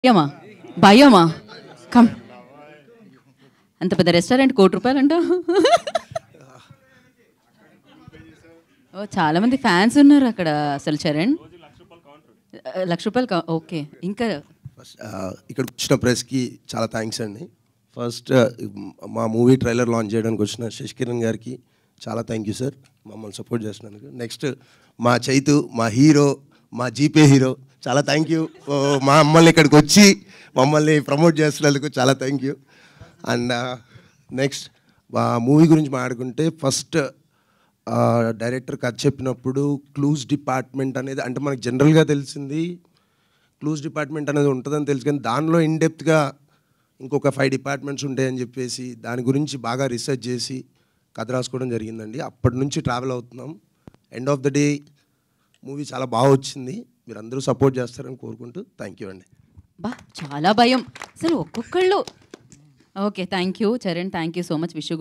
భయమా భయమా కమ్ అంత పెద్ద రెస్టారెంట్ కోటి రూపాయలు అంట ఓ చాలా మంది ఫ్యాన్స్ ఉన్నారు అక్కడ అసలు చరణ్ లక్ష రూపాయలు కా- ఓకే ఇంకా ఫస్ట్ ఆ, ఇక్కడికి వచ్చిన ప్రెస్కి చాలా థ్యాంక్స్ అండి ఫస్ట్ ఆ, మా మూవీ ట్రైలర్ లాంచ్ చేయడానికి వచ్చిన శశికిరణ్ గారికి చాలా థ్యాంక్ యూ సార్ మమ్మల్ని సపోర్ట్ చేసినందుకు నెక్స్ట్ మా చైతు మా హీరో మా జీపే హీరో చాలా థ్యాంక్ యూ మా మమ్మల్ని ఇక్కడికి వచ్చి మమ్మల్ని ప్రమోట్ చేస్తున్నందుకు చాలా థ్యాంక్ యూ అండ్ నెక్స్ట్ మా మూవీ గురించి మాట్లాడుకుంటే ఫస్ట్ డైరెక్టర్ కథ చెప్పినప్పుడు క్లూజ్ డిపార్ట్మెంట్ అనేది అంటే మనకు జనరల్గా తెలిసింది క్లూజ్ డిపార్ట్మెంట్ అనేది ఉంటుందని తెలుసు కానీ దానిలో ఇన్డెప్త్గా ఇంకొక ఫైవ్ డిపార్ట్మెంట్స్ ఉంటాయని చెప్పేసి దాని గురించి బాగా రీసెర్చ్ చేసి కథ రాసుకోవడం జరిగిందండి అప్పటి నుంచి ట్రావెల్ అవుతున్నాం end of the day movie చాలా బాగా వచ్చింది మీరు అందరూ సపోర్ట్ చేస్తారని కోరుకుంటూ థ్యాంక్ యూ అండి బా చాలా భయం అసలు ఒక్కొక్కళ్ళు okay thank you Charan thank you so much wish